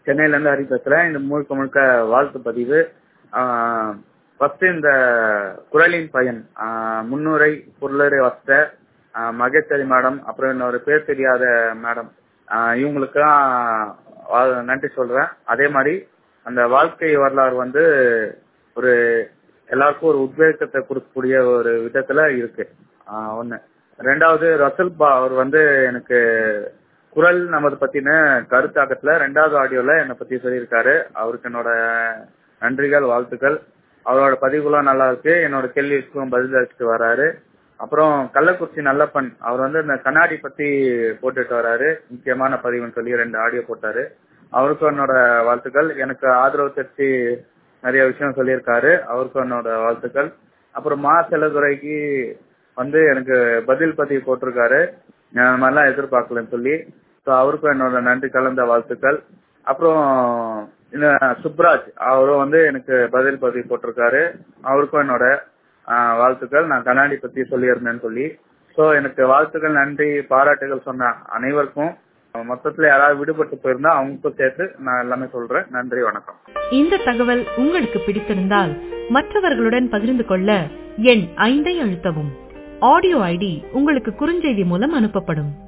சென்னையில இருந்து ஹரி பேசுறேன் இந்த முழுக்க முழுக்க வாழ்த்து பதிவு ஃபர்ஸ்ட் இந்த குரலின் பையன் ஆஹ் முன்னுரை பொருளரை வஸ்த ஆஹ் மகேஸ்வரி மேடம் அப்புறம் இன்னொரு பேர் தெரியாத மேடம் இவங்களுக்கெல்லாம் வா- நன்றி சொல்றேன் அதே மாதிரி அந்த வாழ்க்கை வரலாறு வந்து ஒரு எல்லாருக்கும் ஒரு உத்வேகத்தை கொடுக்கக்கூடிய ஒரு விதத்துல இருக்கு ஆஹ் ஒண்ணு ரெண்டாவது ரசல் பா அவர் வந்து எனக்கு குரல் நமது பத்தின கருத்தாக்கத்துல ரெண்டாவது ஆடியோல என்னை பத்தி சொல்லியிருக்காரு அவருக்கு என்னோட நன்றிகள் வாழ்த்துக்கள் அவரோட பதிவுகளும் நல்லா இருக்கு என்னோட கேள்விக்கும் பதில் அளிச்சுட்டு வராரு அப்புறம் கள்ளக்குறிச்சி நல்லப்பன் அவர் வந்து இந்த கண்ணாடி பத்தி போட்டுட்டு வராரு முக்கியமான பதிவுன்னு சொல்லி ரெண்டு ஆடியோ போட்டாரு அவருக்கும் என்னோட வாழ்த்துக்கள் எனக்கு ஆதரவு தெரிச்சு நிறைய விஷயம் சொல்லியிருக்காரு அவருக்கும் என்னோட வாழ்த்துக்கள் அப்புறம் மா செல்லதுரைக்கு வந்து எனக்கு பதில் பதிவு போட்டிருக்காரு நான் அந்த மாதிரிலாம் எதிர்பார்க்கலன்னு சொல்லி ஸோ அவருக்கும் என்னோட நன்றி கலந்த வாழ்த்துக்கள் அப்புறம் இந்த சுப்ராஜ் அவரும் வந்து எனக்கு பதில் பதிவு போட்டிருக்காரு அவருக்கும் என்னோட ஆஹ், வாழ்த்துக்கள் நான் கண்ணாடி பத்தி சொல்லியிருந்தேன்னு சொல்லி ஸோ எனக்கு வாழ்த்துக்கள் நன்றி பாராட்டுகள் சொன்ன அனைவருக்கும் மொத்தத்துல யாராவது விடுபட்டு போயிருந்தா அவங்களுக்கும் சேர்த்து நான் எல்லாமே சொல்றேன் நன்றி வணக்கம் இந்த தகவல் உங்களுக்கு பிடித்திருந்தால் மற்றவர்களுடன் பகிர்ந்து கொள்ள எண் ஐந்தை அழுத்தவும் ஆடியோ ஐடி உங்களுக்கு குறுஞ்செய்தி மூலம் அனுப்பப்படும்